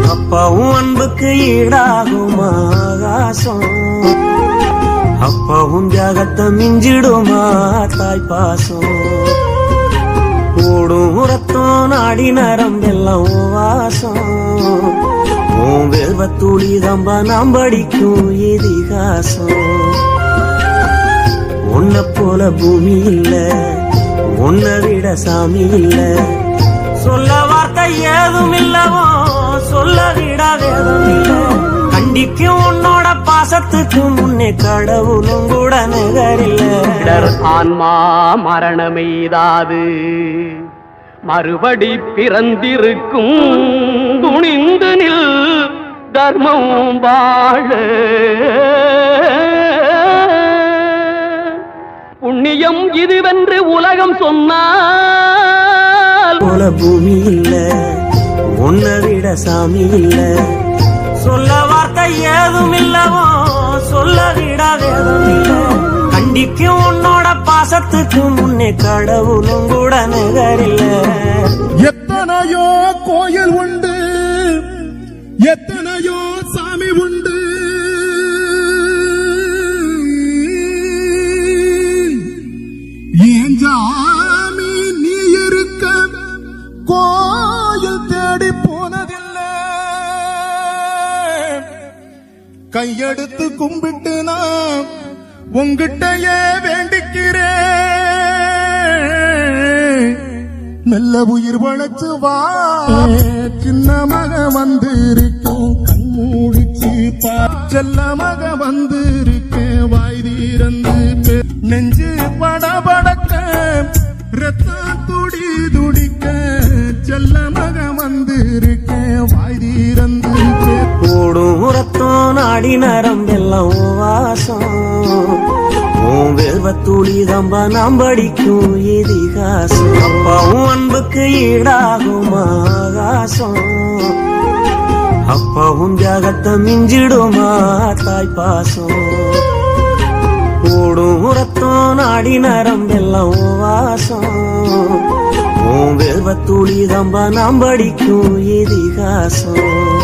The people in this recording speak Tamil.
அப்பாவும் அன்புக்கு ஈடாகுமா ஆகாசம் அப்பாவும் தியாகத்தை மிஞ்சிடுமா தாய் பாசம் ஓடும் ரத்தம் நாடி நரம்பெல்லாம் உன் வாசம் உன் வெல்வத்துளி தம்பா நாம் படிக்கும் இதிகாசம் உன்னை போல பூமி இல்ல உன்னை விட சாமி இல்ல சொல்ல வார்த்தை ஏதும் இல்லவோ சொல்ல விட வேதம் இல்ல கண்டிக்கும் உன்னோட பாசத்துக்கு முன்னே கடவுளும் கூட நிகரில்ல இடர் ஆன்மா மரணமெய்தாது மறுபடி பிறந்திருக்கும் துணிந்து நில் தர்மம் வாழ புண்ணியம் இதுவென்று உலகம் சொன்னால் போல பூமி இல்ல உன்னை விட சாமி இல்ல சொல்ல வார்த்தை ஏதும் இல்லவோ சொல்ல விட வேதம் இல்ல கண்டிக்கும் உன்னோட பாசத்துக்கு முன்னே கடவுளும் கூட நிகரில்ல எத்தனையோ கோயில் உண்டு எத்தனையோ சாமி உண்டு ஏன் சாமி நீ இருக்க கோயில் தேடி போனதில்லை கையெடுத்து கும்பிட்டு நான் உங்கிட்டயே வேண்டிக்கிறேன் நல்ல உயிர் வளைச்சு வா சின்ன மக வந்திருக்கேன் கண்மூடிச்சு பா செல்ல மக வந்திருக்கேன் வாய் தீரந்து பே- நெஞ்சு படபடக்க ரத்தம் துடி துடிக்க செல்ல மக வந்திருக்கேன் வாய் தீரந்து பே- ஓடும் ரத்தம் நாடி நரம்பெல்லாம் உன் வாசம் உன் வெல்வத்துளி தம்பா நாம் படிக்கும் இதிகாசம் அப்பாவும் அன்புக்கு ஈடாகும் ஆகாசம் அப்பாவும் தியாகத்தை மிஞ்சிடுமா தாய் பாசம் ஓடும் ரத்தம் நாடி நரம்பெல்லாம் உன் வாசம் உன் வெல்வத்துளி தம்பா நாம் படிக்கும் இதிகாசம்